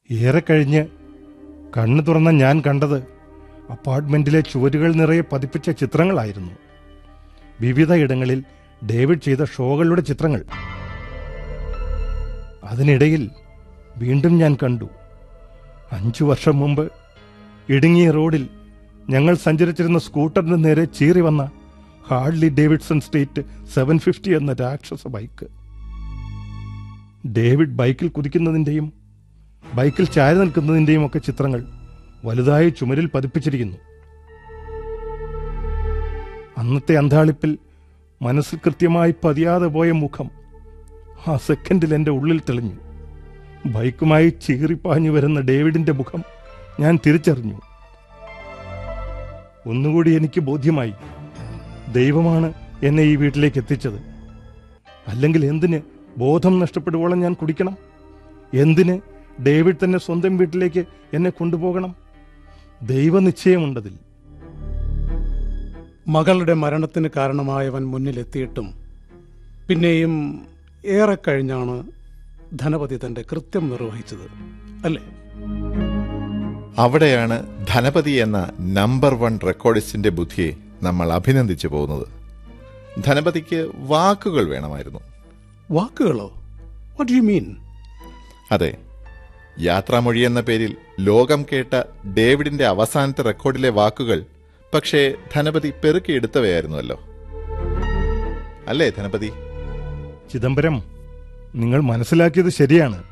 ഏറെ കഴിഞ്ഞ് കണ്ണു തുറന്ന ഞാൻ കണ്ടത് അപ്പാർട്ട്മെന്റിലെ ചുവരുകൾ നിറയെ പതിപ്പിച്ച ചിത്രങ്ങളായിരുന്നു വിവിധ ഇടങ്ങളിൽ ഡേവിഡ് ചെയ്ത ഷോകളുടെ ചിത്രങ്ങൾ അതിനിടയിൽ വീണ്ടും ഞാൻ കണ്ടു അഞ്ചു വർഷം മുമ്പ് ഇടുങ്ങിയ റോഡിൽ ഞങ്ങൾ സഞ്ചരിച്ചിരുന്ന സ്കൂട്ടറിന് നേരെ ചീറി വന്ന ഹാർഡ്ലി ഡേവിഡ്സൺ സ്റ്റേറ്റ് സെവൻ ഫിഫ്റ്റി എന്ന രാക്ഷസ ബൈക്ക് ഡേവിഡ് ബൈക്കിൽ കുതിക്കുന്നതിൻ്റെയും ബൈക്കിൽ ചാരി നിൽക്കുന്നതിൻ്റെയും ഒക്കെ ചിത്രങ്ങൾ വലുതായി ചുമരിൽ പതിപ്പിച്ചിരിക്കുന്നു അന്നത്തെ അന്താളിപ്പിൽ മനസ്സിൽ കൃത്യമായി പതിയാതെ പോയ മുഖം ആ സെക്കൻഡിൽ എൻ്റെ ഉള്ളിൽ തെളിഞ്ഞു ബൈക്കുമായി ചീറിപ്പാഞ്ഞു വരുന്ന ഡേവിഡിന്റെ മുഖം ഞാൻ തിരിച്ചറിഞ്ഞു ഒന്നുകൂടി എനിക്ക് ബോധ്യമായി ദൈവമാണ് എന്നെ ഈ വീട്ടിലേക്ക് എത്തിച്ചത് അല്ലെങ്കിൽ എന്തിന് ബോധം നഷ്ടപ്പെടുവോളം ഞാൻ കുടിക്കണം എന്തിന് ഡേവിഡ് തന്നെ സ്വന്തം വീട്ടിലേക്ക് എന്നെ കൊണ്ടുപോകണം ദൈവനിശ്ചയമുണ്ടതിൽ മകളുടെ മരണത്തിന് കാരണമായവൻ മുന്നിലെത്തിയിട്ടും പിന്നെയും ഏറെ കഴിഞ്ഞാണ് ധനപതി തന്റെ കൃത്യം നിർവഹിച്ചത് അല്ലേ അവിടെയാണ് ധനപതി എന്ന നമ്പർ വൺ റെക്കോർഡിസ്റ്റിന്റെ ബുദ്ധിയെ നമ്മൾ അഭിനന്ദിച്ചു പോകുന്നത് ധനപതിക്ക് വാക്കുകൾ വേണമായിരുന്നു വാക്കുകളോ വാട്ട് യു മീൻ അതെ യാത്രാമൊഴി എന്ന പേരിൽ ലോകം കേട്ട ഡേവിഡിന്റെ അവസാനത്തെ റെക്കോർഡിലെ വാക്കുകൾ പക്ഷേ ധനപതി പെറുക്കിയെടുത്തവയായിരുന്നുവല്ലോ അല്ലേ ധനപതി ചിദംബരം നിങ്ങൾ മനസ്സിലാക്കിയത് ശരിയാണ്